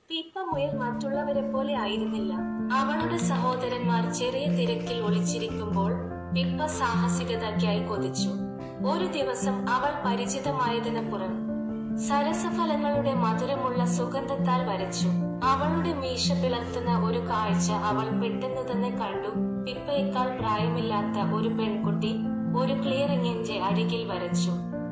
Pippa മുയൽ മറ്റുള്ളവരെ പോലെ ആയിരുന്നില്ല അവളുടെ സഹോദരന്മാർ ചെറിയ തിരക്കിൽ ഒളിച്ചിരിക്കുമ്പോൾ പിപ്പ സാഹസികതയ്ക്കായി കൊതിച്ചു ഒരു ദിവസം അവൾ പരിചിതമായതിനു പുറം സരസഫലങ്ങളുടെ മധുരമുള്ള സുഗന്ധത്താൽ വരച്ചു അവളുടെ മീശ പിളർത്തുന്ന ഒരു കാഴ്ച അവൾ പെട്ടെന്ന് തന്നെ കണ്ടു പിപ്പയേക്കാൾ പ്രായമില്ലാത്ത ഒരു പെൺകുട്ടി ഒരു ക്ലിയറിംഗിന്റെ അരികിൽ വരച്ചു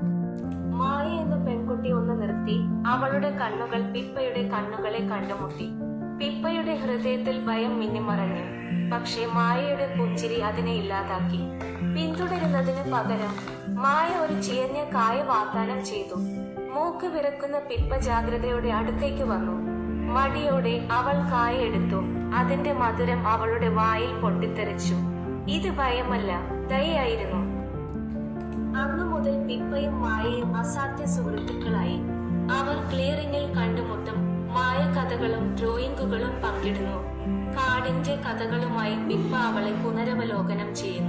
മായ എന്ന പെൺകുട്ടി ഒന്ന് നിർത്തി അവളുടെ കണ്ണുകൾ പിപ്പയുടെ കണ്ണുകളെ കണ്ടുമുട്ടി പിപ്പയുടെ ഹൃദയത്തിൽ ഭയം മിന്നിമറഞ്ഞു പക്ഷേ മായയുടെ പുഞ്ചിരി അതിനെ ഇല്ലാതാക്കി പിന്തുടരുന്നതിന് പകരം മായ ഒരു ചിയഞ്ഞ കായ വാഗ്ദാനം ചെയ്തു മൂക്ക് വിറക്കുന്ന പിപ്പ ജാഗ്രതയോടെ അടുത്തേക്ക് വന്നു മടിയോടെ അവൾ കായ എടുത്തു അതിന്റെ മധുരം അവളുടെ വായിൽ പൊട്ടിത്തെറിച്ചു ഇത് ഭയമല്ല ദയായിരുന്നു അന്നു മുതൽ പിപ്പയും മായയും അസാധ്യ സുഹൃത്തുക്കളായി അവർ ക്ലിയറിംഗിൽ കണ്ടുമുട്ടും മായ കഥകളും ഡ്രോയിങ്ങുകളും പങ്കിടുന്നു കാടിന്റെ കഥകളുമായി പിപ്പ അവളെ പുനരവലോകനം ചെയ്യുന്നു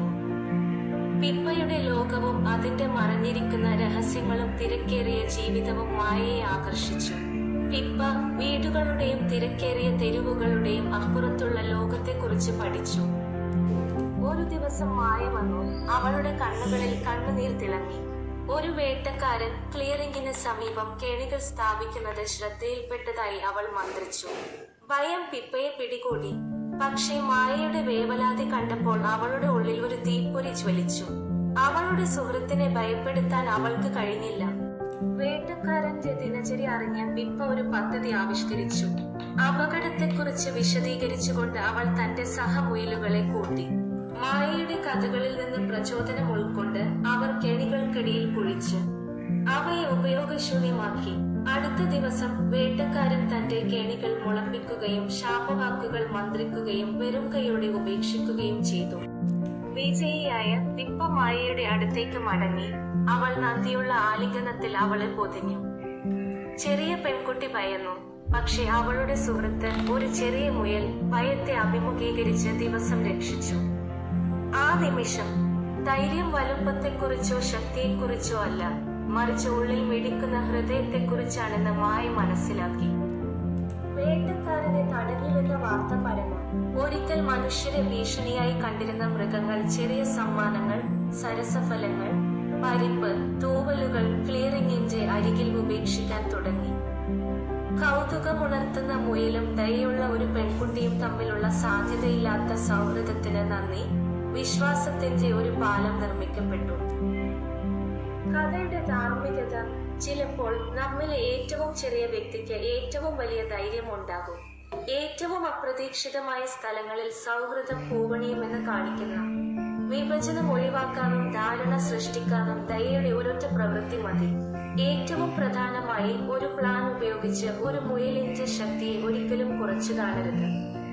പിപ്പയുടെ ലോകവും അതിന്റെ മറഞ്ഞിരിക്കുന്ന രഹസ്യങ്ങളും തിരക്കേറിയ ജീവിതവും മായയെ ആകർഷിച്ചു പിപ്പ വീടുകളുടെയും തിരക്കേറിയ തെരുവുകളുടെയും അപ്പുറത്തുള്ള ലോകത്തെക്കുറിച്ച് പഠിച്ചു ഒരു ദിവസം മായ വന്നു അവളുടെ കണ്ണുകളിൽ കണ്ണുനീർ തിളങ്ങി ഒരു വേട്ടക്കാരൻ ക്ലിയറിംഗിന് സമീപം കെണികൾ സ്ഥാപിക്കുന്നത് ശ്രദ്ധയിൽപ്പെട്ടതായി അവൾ മന്ത്രിച്ചു ഭയം പിപ്പയെ പിടികൂടി പക്ഷേ മായയുടെ വേവലാതി കണ്ടപ്പോൾ അവളുടെ ഉള്ളിൽ ഒരു തീപ്പൊരി ജ്വലിച്ചു അവളുടെ സുഹൃത്തിനെ ഭയപ്പെടുത്താൻ അവൾക്ക് കഴിഞ്ഞില്ല വേട്ടക്കാരന്റെ ദിനചര്യ അറിഞ്ഞ പിപ്പ ഒരു പദ്ധതി ആവിഷ്കരിച്ചു അപകടത്തെക്കുറിച്ച് വിശദീകരിച്ചുകൊണ്ട് അവൾ തന്റെ സഹമുയലുകളെ കൂട്ടി മായയുടെ കഥകളിൽ നിന്ന് പ്രചോദനം ഉൾക്കൊണ്ട് അവർ കെണികൾക്കിടയിൽ കുഴിച്ചു അവയെ ഉപയോഗശൂന്യമാക്കി അടുത്ത ദിവസം വേട്ടക്കാരൻ തന്റെ കെണികൾ മുളപ്പിക്കുകയും ശാപവാക്കുകൾ മന്ത്രിക്കുകയും വെറും കൈയോടെ ഉപേക്ഷിക്കുകയും ചെയ്തു വിജയിയായ പിപ്പ മായയുടെ അടുത്തേക്ക് മടങ്ങി അവൾ നന്ദിയുള്ള ആലിംഗനത്തിൽ അവളെ പൊതിഞ്ഞു ചെറിയ പെൺകുട്ടി ഭയന്നു പക്ഷെ അവളുടെ സുഹൃത്ത് ഒരു ചെറിയ മുയൽ ഭയത്തെ അഭിമുഖീകരിച്ച് ദിവസം രക്ഷിച്ചു ആ നിമിഷം ധൈര്യം വലുപ്പത്തെക്കുറിച്ചോ ശക്തിയെക്കുറിച്ചോ അല്ല മറിച്ച് ഉള്ളിൽ മിടിക്കുന്ന ഹൃദയത്തെക്കുറിച്ചാണെന്ന് മായ മനസ്സിലാക്കി വേട്ടക്കാരനെ തടഞ്ഞുവെന്ന വാർത്ത പരന്നു ഒരിക്കൽ മനുഷ്യരെ ഭീഷണിയായി കണ്ടിരുന്ന മൃഗങ്ങൾ ചെറിയ സമ്മാനങ്ങൾ സരസഫലങ്ങൾ പരിപ്പ് തൂവലുകൾ ക്ലിയറിംഗിന്റെ അരികിൽ ഉപേക്ഷിക്കാൻ തുടങ്ങി കൗതുകമുണർത്തുന്ന മുയലും ദയുള്ള ഒരു പെൺകുട്ടിയും തമ്മിലുള്ള സാധ്യതയില്ലാത്ത സൗഹൃദത്തിന് നന്ദി വിശ്വാസത്തിന്റെ ഒരു പാലം നിർമ്മിക്കപ്പെട്ടു കഥയുടെ ധാർമ്മികത ചിലപ്പോൾ നമ്മിലെ ഏറ്റവും ചെറിയ വ്യക്തിക്ക് ഏറ്റവും വലിയ ധൈര്യം ഉണ്ടാകും ഏറ്റവും അപ്രതീക്ഷിതമായ സ്ഥലങ്ങളിൽ സൗഹൃദം പൂവണിയുമെന്ന് കാണിക്കുന്ന വിഭജനം ഒഴിവാക്കാനും ധാരണ സൃഷ്ടിക്കാനും ദയയുടെ ഒരൊറ്റ പ്രവൃത്തി മതി ഏറ്റവും പ്രധാനമായി ഒരു പ്ലാൻ ഉപയോഗിച്ച് ഒരു മുയലിന്റെ ശക്തിയെ ഒരിക്കലും കുറച്ചു കാണരുത്